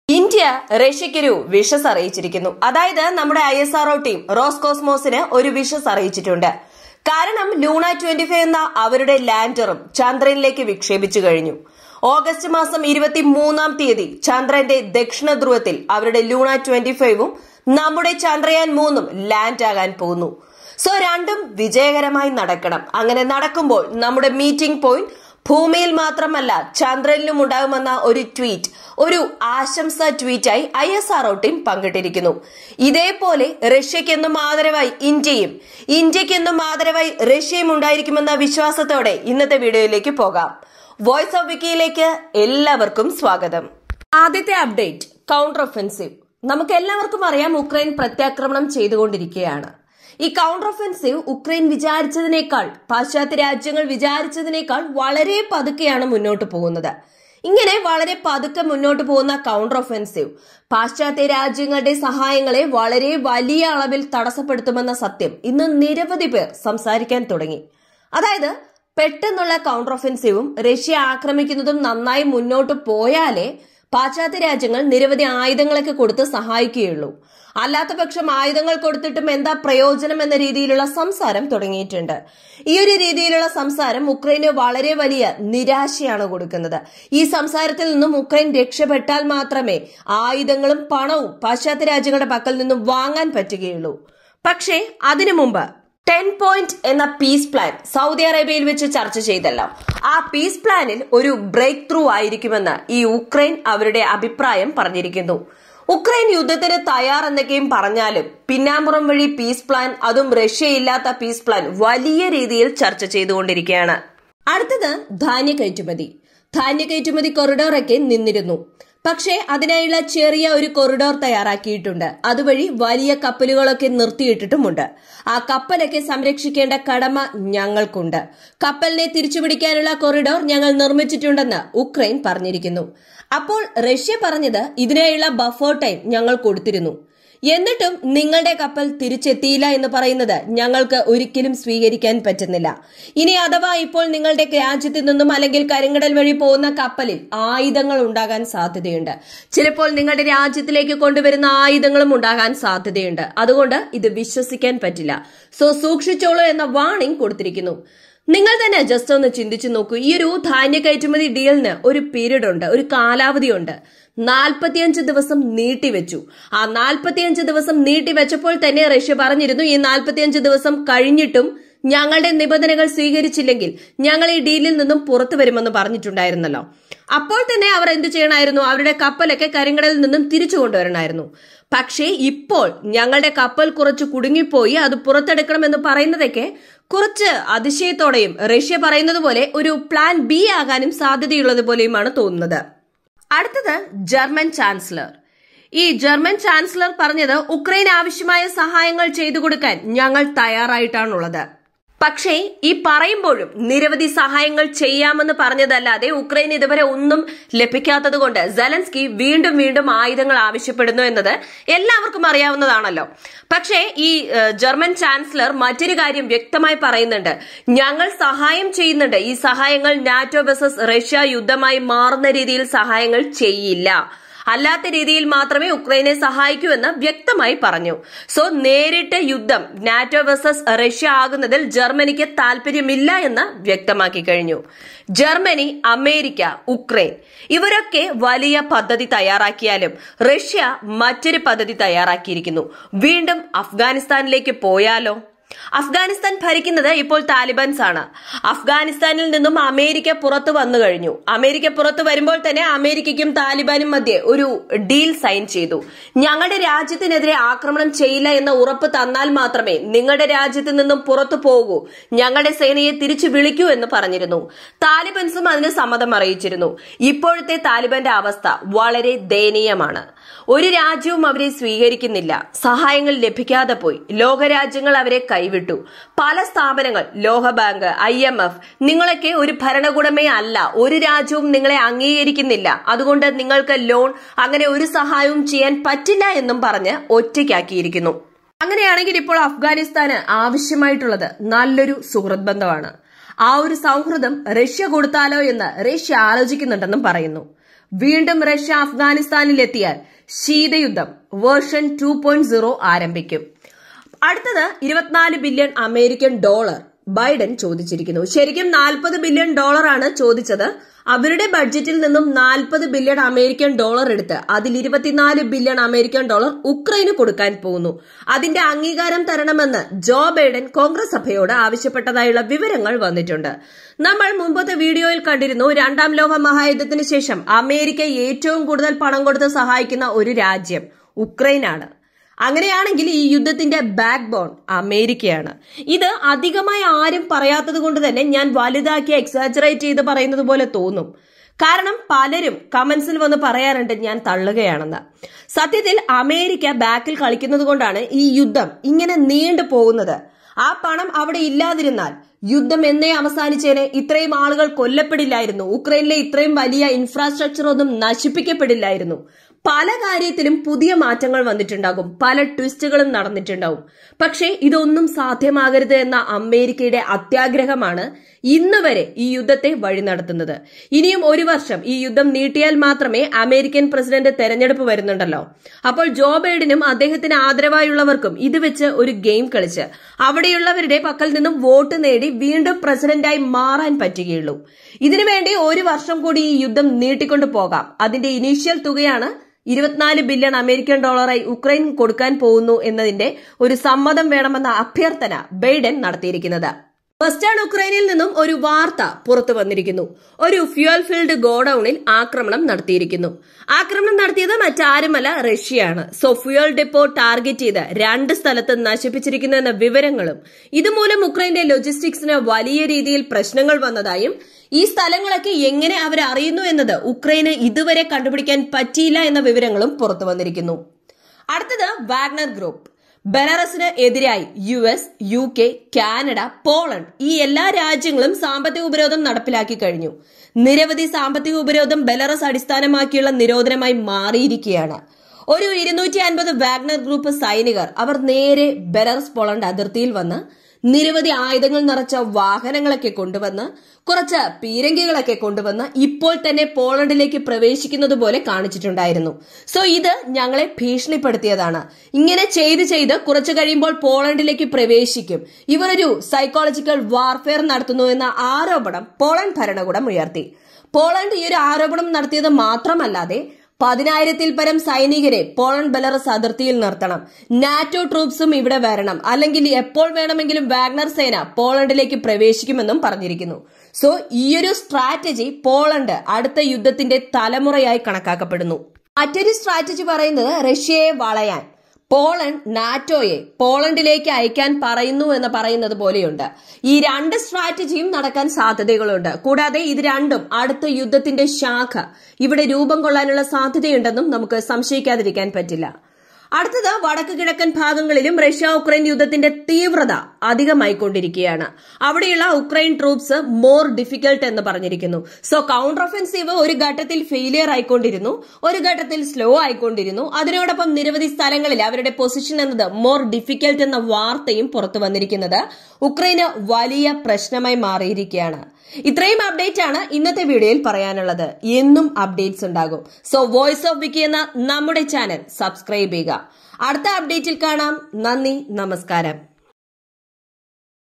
India റഷ്യക്കൊരു wishes അറിയിച്ചിരിക്കുന്നു അതായത് നമ്മുടെ ഐ എസ് ആർഒ ടീം റോസ്കോസ്മോസിന് ഒരു വിഷസ് അറിയിച്ചിട്ടുണ്ട് കാരണം ലൂണ ട്വന്റി ഫൈവ് എന്ന അവരുടെ ലാൻഡറും ചന്ദ്രനിലേക്ക് വിക്ഷേപിച്ചു കഴിഞ്ഞു ഓഗസ്റ്റ് മാസം ഇരുപത്തി മൂന്നാം തീയതി ചന്ദ്രന്റെ ദക്ഷിണ ധ്രുവത്തിൽ അവരുടെ ലൂണ ട്വന്റി ഫൈവും നമ്മുടെ ചന്ദ്രയാൻ മൂന്നും ലാൻഡ് ആകാൻ പോകുന്നു സോ രണ്ടും വിജയകരമായി നടക്കണം അങ്ങനെ നടക്കുമ്പോൾ നമ്മുടെ മീറ്റിംഗ് പോയിന്റ് ഭൂമിയിൽ മാത്രമല്ല ചന്ദ്രനിലും ഉണ്ടാകുമെന്ന ഒരു ട്വീറ്റ് ഒരു ആശംസ ട്വീറ്റായി ഐ എസ് ആർ ടീം പങ്കിട്ടിരിക്കുന്നു ഇതേപോലെ റഷ്യക്കെന്നും ആദരവായി ഇന്ത്യയും ഇന്ത്യക്കെന്നും ആദരവായി റഷ്യയും ഉണ്ടായിരിക്കുമെന്ന വിശ്വാസത്തോടെ ഇന്നത്തെ വീഡിയോയിലേക്ക് പോകാം വോയിസ് ഓഫ് വിക്കിയിലേക്ക് എല്ലാവർക്കും സ്വാഗതം ആദ്യത്തെ അപ്ഡേറ്റ് കൗണ്ടർ ഒഫൻസീവ് നമുക്ക് എല്ലാവർക്കും അറിയാം ഉക്രൈൻ പ്രത്യാക്രമണം ചെയ്തുകൊണ്ടിരിക്കുകയാണ് ഈ കൗണ്ടർ ഒഫൻസീവ് ഉക്രൈൻ വിചാരിച്ചതിനേക്കാൾ പാശ്ചാത്യ രാജ്യങ്ങൾ വിചാരിച്ചതിനേക്കാൾ വളരെ പതുക്കെയാണ് മുന്നോട്ട് പോകുന്നത് ഇങ്ങനെ വളരെ പതുക്കെ മുന്നോട്ട് പോകുന്ന കൗണ്ടർ ഒഫൻസീവ് പാശ്ചാത്യ രാജ്യങ്ങളുടെ സഹായങ്ങളെ വളരെ വലിയ അളവിൽ തടസ്സപ്പെടുത്തുമെന്ന സത്യം ഇന്ന് നിരവധി പേർ സംസാരിക്കാൻ തുടങ്ങി അതായത് പെട്ടെന്നുള്ള കൗണ്ടർ ഒഫൻസീവും റഷ്യ ആക്രമിക്കുന്നതും നന്നായി മുന്നോട്ട് പോയാലേ പാശ്ചാത്യ രാജ്യങ്ങൾ നിരവധി ആയുധങ്ങളൊക്കെ കൊടുത്ത് സഹായിക്കുകയുള്ളൂ അല്ലാത്ത പക്ഷം ആയുധങ്ങൾ കൊടുത്തിട്ടും എന്താ പ്രയോജനം എന്ന രീതിയിലുള്ള സംസാരം തുടങ്ങിയിട്ടുണ്ട് ഈ ഒരു രീതിയിലുള്ള സംസാരം ഉക്രൈന് വളരെ വലിയ നിരാശയാണ് കൊടുക്കുന്നത് ഈ സംസാരത്തിൽ നിന്നും ഉക്രൈൻ രക്ഷപ്പെട്ടാൽ മാത്രമേ ആയുധങ്ങളും പണവും പാശ്ചാത്യ രാജ്യങ്ങളുടെ പക്കൽ നിന്നും വാങ്ങാൻ പറ്റുകയുള്ളൂ പക്ഷേ അതിനു മുമ്പ് ടെൻ പോയിന്റ് എന്ന പീസ് പ്ലാൻ സൗദി അറേബ്യയിൽ വെച്ച് ചർച്ച ചെയ്തല്ലോ ആ പീസ് പ്ലാനിൽ ഒരു ബ്രേക്ക് ത്രൂ ആയിരിക്കുമെന്ന് ഈ ഉക്രൈൻ അവരുടെ അഭിപ്രായം പറഞ്ഞിരിക്കുന്നു ഉക്രൈൻ യുദ്ധത്തിന് തയ്യാറെന്നൊക്കെയും പറഞ്ഞാലും പിന്നാമ്പുറം വഴി പീസ് പ്ലാൻ അതും റഷ്യ ഇല്ലാത്ത പീസ് പ്ലാൻ വലിയ രീതിയിൽ ചർച്ച ചെയ്തുകൊണ്ടിരിക്കുകയാണ് അടുത്തത് ധാന്യ കയറ്റുമതി ധാന്യ കയറ്റുമതി കൊറിഡോറൊക്കെ നിന്നിരുന്നു പക്ഷേ അതിനായുള്ള ചെറിയ ഒരു കൊറിഡോർ തയ്യാറാക്കിയിട്ടുണ്ട് അതുവഴി വലിയ കപ്പലുകളൊക്കെ നിർത്തിയിട്ടിട്ടുമുണ്ട് ആ കപ്പലൊക്കെ സംരക്ഷിക്കേണ്ട കടമ ഞങ്ങൾക്കുണ്ട് കപ്പലിനെ തിരിച്ചുപിടിക്കാനുള്ള കൊറിഡോർ ഞങ്ങൾ നിർമ്മിച്ചിട്ടുണ്ടെന്ന് ഉക്രൈൻ പറഞ്ഞിരിക്കുന്നു അപ്പോൾ റഷ്യ പറഞ്ഞത് ഇതിനായുള്ള ബഫർ ടൈം ഞങ്ങൾ കൊടുത്തിരുന്നു എന്നിട്ടും നിങ്ങളുടെ കപ്പൽ തിരിച്ചെത്തിയില്ല എന്ന് പറയുന്നത് ഞങ്ങൾക്ക് ഒരിക്കലും സ്വീകരിക്കാൻ പറ്റുന്നില്ല ഇനി അഥവാ ഇപ്പോൾ നിങ്ങളുടെ രാജ്യത്തു നിന്നും അല്ലെങ്കിൽ കരിങ്കടൽ വഴി പോകുന്ന കപ്പലിൽ ആയുധങ്ങൾ ഉണ്ടാകാൻ സാധ്യതയുണ്ട് ചിലപ്പോൾ നിങ്ങളുടെ രാജ്യത്തിലേക്ക് കൊണ്ടുവരുന്ന ആയുധങ്ങളും ഉണ്ടാകാൻ സാധ്യതയുണ്ട് അതുകൊണ്ട് ഇത് വിശ്വസിക്കാൻ പറ്റില്ല സോ സൂക്ഷിച്ചോളൂ എന്ന വാണിംഗ് കൊടുത്തിരിക്കുന്നു നിങ്ങൾ തന്നെ ജസ്റ്റ് ഒന്ന് ചിന്തിച്ചു നോക്കൂ ഈ ഒരു ധാന്യ കയറ്റുമതി ഡീലിന് ഒരു പീരീഡ് ഉണ്ട് ഒരു കാലാവധിയുണ്ട് നാൽപ്പത്തിയഞ്ച് ദിവസം നീട്ടിവെച്ചു ആ നാൽപ്പത്തിയഞ്ച് ദിവസം നീട്ടിവെച്ചപ്പോൾ തന്നെ റഷ്യ പറഞ്ഞിരുന്നു ഈ നാൽപ്പത്തിയഞ്ച് ദിവസം കഴിഞ്ഞിട്ടും ഞങ്ങളുടെ നിബന്ധനകൾ സ്വീകരിച്ചില്ലെങ്കിൽ ഞങ്ങൾ ഈ ഡീലിൽ നിന്നും പുറത്തു വരുമെന്ന് പറഞ്ഞിട്ടുണ്ടായിരുന്നല്ലോ അപ്പോൾ തന്നെ അവർ എന്ത് ചെയ്യണമായിരുന്നു അവരുടെ കപ്പലൊക്കെ കരിങ്കടലിൽ നിന്നും തിരിച്ചു കൊണ്ടുവരണമായിരുന്നു പക്ഷേ ഇപ്പോൾ ഞങ്ങളുടെ കപ്പൽ കുറച്ച് കുടുങ്ങിപ്പോയി അത് പുറത്തെടുക്കണമെന്ന് പറയുന്നതൊക്കെ കുറച്ച് അതിശയത്തോടെയും റഷ്യ പറയുന്നത് പോലെ ഒരു പ്ലാൻ ബി ആകാനും സാധ്യതയുള്ളത് പോലെയുമാണ് തോന്നുന്നത് അടുത്തത് ജർമ്മൻ ചാൻസലർ ഈ ജർമ്മൻ ചാൻസലർ പറഞ്ഞത് ഉക്രൈൻ ആവശ്യമായ സഹായങ്ങൾ ചെയ്തു കൊടുക്കാൻ ഞങ്ങൾ തയ്യാറായിട്ടാണുള്ളത് പക്ഷേ ഈ പറയുമ്പോഴും നിരവധി സഹായങ്ങൾ ചെയ്യാമെന്ന് പറഞ്ഞതല്ലാതെ ഉക്രൈൻ ഇതുവരെ ഒന്നും ലഭിക്കാത്തതുകൊണ്ട് സെലൻസ്കി വീണ്ടും വീണ്ടും ആയുധങ്ങൾ ആവശ്യപ്പെടുന്നു എന്നത് എല്ലാവർക്കും അറിയാവുന്നതാണല്ലോ പക്ഷേ ഈ ജർമ്മൻ ചാൻസലർ മറ്റൊരു കാര്യം വ്യക്തമായി പറയുന്നുണ്ട് ഞങ്ങൾ സഹായം ചെയ്യുന്നുണ്ട് ഈ സഹായങ്ങൾ നാറ്റോ വെസസ് റഷ്യ യുദ്ധമായി മാറുന്ന രീതിയിൽ സഹായങ്ങൾ ചെയ്യില്ല അല്ലാത്ത രീതിയിൽ മാത്രമേ ഉക്രൈനെ സഹായിക്കൂ എന്ന് വ്യക്തമായി പറഞ്ഞു സോ നേരിട്ട് യുദ്ധം നാറ്റോ വെസസ് റഷ്യ ആകുന്നതിൽ ജർമ്മനിക്ക് താല്പര്യമില്ല എന്ന് വ്യക്തമാക്കി കഴിഞ്ഞു ജർമ്മനി അമേരിക്ക ഉക്രൈൻ ഇവരൊക്കെ വലിയ പദ്ധതി തയ്യാറാക്കിയാലും റഷ്യ മറ്റൊരു പദ്ധതി തയ്യാറാക്കിയിരിക്കുന്നു വീണ്ടും അഫ്ഗാനിസ്ഥാനിലേക്ക് പോയാലോ അഫ്ഗാനിസ്ഥാൻ ഭരിക്കുന്നത് ഇപ്പോൾ താലിബാൻസ് ആണ് അഫ്ഗാനിസ്ഥാനിൽ നിന്നും അമേരിക്ക പുറത്തു വന്നു കഴിഞ്ഞു അമേരിക്ക പുറത്തു വരുമ്പോൾ തന്നെ അമേരിക്കയ്ക്കും താലിബാനും മധ്യേ ഒരു ഡീൽ സൈൻ ചെയ്തു ഞങ്ങളുടെ രാജ്യത്തിനെതിരെ ആക്രമണം ചെയ്യില്ല എന്ന ഉറപ്പ് തന്നാൽ മാത്രമേ നിങ്ങളുടെ രാജ്യത്ത് നിന്നും പുറത്തു പോകൂ ഞങ്ങളുടെ സേനയെ തിരിച്ചു വിളിക്കൂ എന്ന് പറഞ്ഞിരുന്നു താലിബൻസും അതിന് സമ്മതം അറിയിച്ചിരുന്നു ഇപ്പോഴത്തെ താലിബാന്റെ അവസ്ഥ വളരെ ദയനീയമാണ് ഒരു രാജ്യവും അവരെ സ്വീകരിക്കുന്നില്ല സഹായങ്ങൾ ലഭിക്കാതെ പോയി ലോകരാജ്യങ്ങൾ അവരെ കൈവിട്ടു പല സ്ഥാപനങ്ങൾ ലോകബാങ്ക് ഐ എം എഫ് നിങ്ങളൊക്കെ ഒരു ഭരണകൂടമേ അല്ല ഒരു രാജ്യവും നിങ്ങളെ അംഗീകരിക്കുന്നില്ല അതുകൊണ്ട് നിങ്ങൾക്ക് ലോൺ അങ്ങനെ ഒരു സഹായവും ചെയ്യാൻ പറ്റില്ല എന്നും പറഞ്ഞ് ഒറ്റയ്ക്കാക്കിയിരിക്കുന്നു അങ്ങനെയാണെങ്കിൽ ഇപ്പോൾ അഫ്ഗാനിസ്ഥാന് ആവശ്യമായിട്ടുള്ളത് നല്ലൊരു സുഹൃത് ബന്ധമാണ് ആ ഒരു സൗഹൃദം റഷ്യ കൊടുത്താലോ എന്ന് റഷ്യ ആലോചിക്കുന്നുണ്ടെന്നും പറയുന്നു വീണ്ടും റഷ്യ അഫ്ഗാനിസ്ഥാനിൽ എത്തിയാൽ ശീതയുദ്ധം വേർഷൻ ടു പോയിന്റ് സീറോ ആരംഭിക്കും അടുത്തത് ഇരുപത്തിനാല് ബില്യൺ അമേരിക്കൻ ഡോളർ ബൈഡൻ ചോദിച്ചിരിക്കുന്നു ശരിക്കും നാൽപ്പത് ബില്യൺ ഡോളറാണ് ചോദിച്ചത് അവരുടെ ബഡ്ജറ്റിൽ നിന്നും നാൽപ്പത് ബില്യൺ അമേരിക്കൻ ഡോളർ എടുത്ത് അതിൽ ഇരുപത്തിനാല് ബില്യൺ അമേരിക്കൻ ഡോളർ ഉക്രൈന് കൊടുക്കാൻ പോകുന്നു അതിന്റെ അംഗീകാരം തരണമെന്ന് ജോ ബൈഡൻ കോൺഗ്രസ് സഭയോട് ആവശ്യപ്പെട്ടതായുള്ള വിവരങ്ങൾ വന്നിട്ടുണ്ട് നമ്മൾ മുമ്പത്തെ വീഡിയോയിൽ കണ്ടിരുന്നു രണ്ടാം ലോക മഹായുദ്ധത്തിന് ശേഷം അമേരിക്ക ഏറ്റവും കൂടുതൽ പണം കൊടുത്ത് സഹായിക്കുന്ന ഒരു രാജ്യം ഉക്രൈനാണ് അങ്ങനെയാണെങ്കിൽ ഈ യുദ്ധത്തിന്റെ ബാക്ക് ബോൺ അമേരിക്കയാണ് ഇത് അധികമായി ആരും പറയാത്തത് കൊണ്ട് തന്നെ ഞാൻ വലുതാക്കി എക്സാജറേറ്റ് ചെയ്ത് പറയുന്നത് പോലെ തോന്നും കാരണം പലരും കമന്റ്സിൽ വന്ന് പറയാറുണ്ട് ഞാൻ തള്ളുകയാണെന്ന് സത്യത്തിൽ അമേരിക്ക ബാക്കിൽ കളിക്കുന്നത് കൊണ്ടാണ് ഈ യുദ്ധം ഇങ്ങനെ നീണ്ടു പോകുന്നത് ആ പണം അവിടെ ഇല്ലാതിരുന്നാൽ യുദ്ധം എന്നേ അവസാനിച്ചേനെ ഇത്രയും ആളുകൾ കൊല്ലപ്പെടില്ലായിരുന്നു ഉക്രൈനിലെ ഇത്രയും വലിയ ഇൻഫ്രാസ്ട്രക്ചർ ഒന്നും നശിപ്പിക്കപ്പെടില്ലായിരുന്നു പല കാര്യത്തിലും പുതിയ മാറ്റങ്ങൾ വന്നിട്ടുണ്ടാകും പല ട്വിസ്റ്റുകളും നടന്നിട്ടുണ്ടാവും പക്ഷേ ഇതൊന്നും സാധ്യമാകരുത് എന്ന അമേരിക്കയുടെ അത്യാഗ്രഹമാണ് ഇന്ന് വരെ ഈ യുദ്ധത്തെ വഴി നടത്തുന്നത് ഇനിയും ഒരു വർഷം ഈ യുദ്ധം നീട്ടിയാൽ മാത്രമേ അമേരിക്കൻ പ്രസിഡന്റ് തെരഞ്ഞെടുപ്പ് വരുന്നുണ്ടല്ലോ അപ്പോൾ ജോ ബൈഡനും അദ്ദേഹത്തിന് ആദരവായുള്ളവർക്കും ഇത് വെച്ച് ഒരു ഗെയിം കളിച്ച് അവിടെയുള്ളവരുടെ പക്കൽ നിന്നും വോട്ട് നേടി വീണ്ടും പ്രസിഡന്റായി മാറാൻ പറ്റുകയുള്ളൂ ഇതിനുവേണ്ടി ഒരു വർഷം കൂടി ഈ യുദ്ധം നീട്ടിക്കൊണ്ടു പോകാം അതിന്റെ ഇനീഷ്യൽ തുകയാണ് ഇരുപത്തിനാല് ബില്യൺ അമേരിക്കൻ ഡോളറായി ഉക്രൈൻ കൊടുക്കാൻ പോകുന്നു എന്നതിന്റെ ഒരു സമ്മതം വേണമെന്ന അഭ്യർത്ഥന ബൈഡൻ നടത്തിയിരിക്കുന്നത് വെസ്റ്റേൺ ഉക്രൈനിൽ നിന്നും ഒരു വാർത്ത പുറത്തു വന്നിരിക്കുന്നു ഒരു ഫ്യൂൽ ഫീൽഡ് ഗോഡൌണിൽ ആക്രമണം നടത്തിയിരിക്കുന്നു ആക്രമണം നടത്തിയത് മറ്റാരുമല്ല റഷ്യയാണ് സോ ഫ്യൂൽ ഡെപ്പോ ടാർഗറ്റ് ചെയ്ത് രണ്ട് സ്ഥലത്ത് നശിപ്പിച്ചിരിക്കുന്നു എന്ന വിവരങ്ങളും ഇതുമൂലം ഉക്രൈന്റെ ലോജിസ്റ്റിക്സിന് വലിയ രീതിയിൽ പ്രശ്നങ്ങൾ വന്നതായും ഈ സ്ഥലങ്ങളൊക്കെ എങ്ങനെ അവർ അറിയുന്നു എന്നത് ഉക്രൈന് ഇതുവരെ കണ്ടുപിടിക്കാൻ പറ്റിയില്ല എന്ന വിവരങ്ങളും പുറത്തു വന്നിരിക്കുന്നു അടുത്തത് വാഗ്നർ ഗ്രൂപ്പ് ബെലാറസിന് എതിരായി U S U K Canada Poland ഈ എല്ലാ രാജ്യങ്ങളും സാമ്പത്തിക ഉപരോധം നടപ്പിലാക്കി കഴിഞ്ഞു നിരവധി സാമ്പത്തിക ഉപരോധം ബെലാറസ് അടിസ്ഥാനമാക്കിയുള്ള നിരോധനമായി മാറിയിരിക്കുകയാണ് ഒരു ഇരുന്നൂറ്റി അൻപത് വാഗ്നർ ഗ്രൂപ്പ് സൈനികർ അവർ നേരെ ബെലാറസ് പോളണ്ട് അതിർത്തിയിൽ വന്ന് നിരവധി ആയുധങ്ങൾ നിറച്ച വാഹനങ്ങളൊക്കെ കൊണ്ടുവന്ന് കുറച്ച് പീരങ്കികളൊക്കെ കൊണ്ടുവന്ന് ഇപ്പോൾ തന്നെ പോളണ്ടിലേക്ക് പ്രവേശിക്കുന്നത് പോലെ കാണിച്ചിട്ടുണ്ടായിരുന്നു സോ ഇത് ഞങ്ങളെ ഭീഷണിപ്പെടുത്തിയതാണ് ഇങ്ങനെ ചെയ്ത് ചെയ്ത് കുറച്ചു കഴിയുമ്പോൾ പോളണ്ടിലേക്ക് പ്രവേശിക്കും ഇവർ ഒരു സൈക്കോളജിക്കൽ വാർഫെയർ നടത്തുന്നു എന്ന ആരോപണം പോളണ്ട് ഭരണകൂടം ഉയർത്തി പോളണ്ട് ഈ ഒരു ആരോപണം നടത്തിയത് മാത്രമല്ലാതെ പതിനായിരത്തിൽ പരം സൈനികരെ പോളണ്ട് ബെലറസ് അതിർത്തിയിൽ നിർത്തണം നാറ്റോ ട്രൂപ്സും ഇവിടെ വരണം അല്ലെങ്കിൽ എപ്പോൾ വേണമെങ്കിലും വാഗ്നർ സേന പോളണ്ടിലേക്ക് പ്രവേശിക്കുമെന്നും പറഞ്ഞിരിക്കുന്നു സോ ഈയൊരു സ്ട്രാറ്റജി പോളണ്ട് അടുത്ത യുദ്ധത്തിന്റെ തലമുറയായി കണക്കാക്കപ്പെടുന്നു മറ്റൊരു സ്ട്രാറ്റജി പറയുന്നത് റഷ്യയെ വളയാൻ പോളണ്ട് നാറ്റോയെ പോളണ്ടിലേക്ക് അയക്കാൻ പറയുന്നു എന്ന് പറയുന്നത് പോലെയുണ്ട് ഈ രണ്ട് സ്ട്രാറ്റജിയും നടക്കാൻ സാധ്യതകളുണ്ട് കൂടാതെ ഇത് രണ്ടും അടുത്ത യുദ്ധത്തിന്റെ ശാഖ ഇവിടെ രൂപം കൊള്ളാനുള്ള സാധ്യതയുണ്ടെന്നും നമുക്ക് സംശയിക്കാതിരിക്കാൻ പറ്റില്ല അടുത്തത് വടക്ക് കിഴക്കൻ ഭാഗങ്ങളിലും റഷ്യ ഉക്രൈൻ യുദ്ധത്തിന്റെ തീവ്രത അധികമായിക്കൊണ്ടിരിക്കുകയാണ് അവിടെയുള്ള ഉക്രൈൻ ട്രൂപ്സ് മോർ ഡിഫിക്കൽട്ട് എന്ന് പറഞ്ഞിരിക്കുന്നു സോ കൗണ്ടർ ഒഫൻസീവ് ഒരു ഘട്ടത്തിൽ ഫെയിലിയർ ആയിക്കൊണ്ടിരുന്നു ഒരു ഘട്ടത്തിൽ സ്ലോ ആയിക്കൊണ്ടിരുന്നു അതിനോടൊപ്പം നിരവധി സ്ഥലങ്ങളിൽ അവരുടെ പൊസിഷൻ എന്നത് മോർ ഡിഫിക്കൽട്ട് എന്ന വാർത്തയും പുറത്തു വന്നിരിക്കുന്നത് ഉക്രൈന് വലിയ പ്രശ്നമായി മാറിയിരിക്കുകയാണ് ഇത്രയും അപ്ഡേറ്റ് ആണ് ഇന്നത്തെ വീഡിയോയിൽ പറയാനുള്ളത് എന്നും അപ്ഡേറ്റ്സ് ഉണ്ടാകും സോ വോയിസ് ഓഫ് വിക്കി എന്ന നമ്മുടെ ചാനൽ സബ്സ്ക്രൈബ് ചെയ്യുക അടുത്ത അപ്ഡേറ്റിൽ കാണാം നന്ദി നമസ്കാരം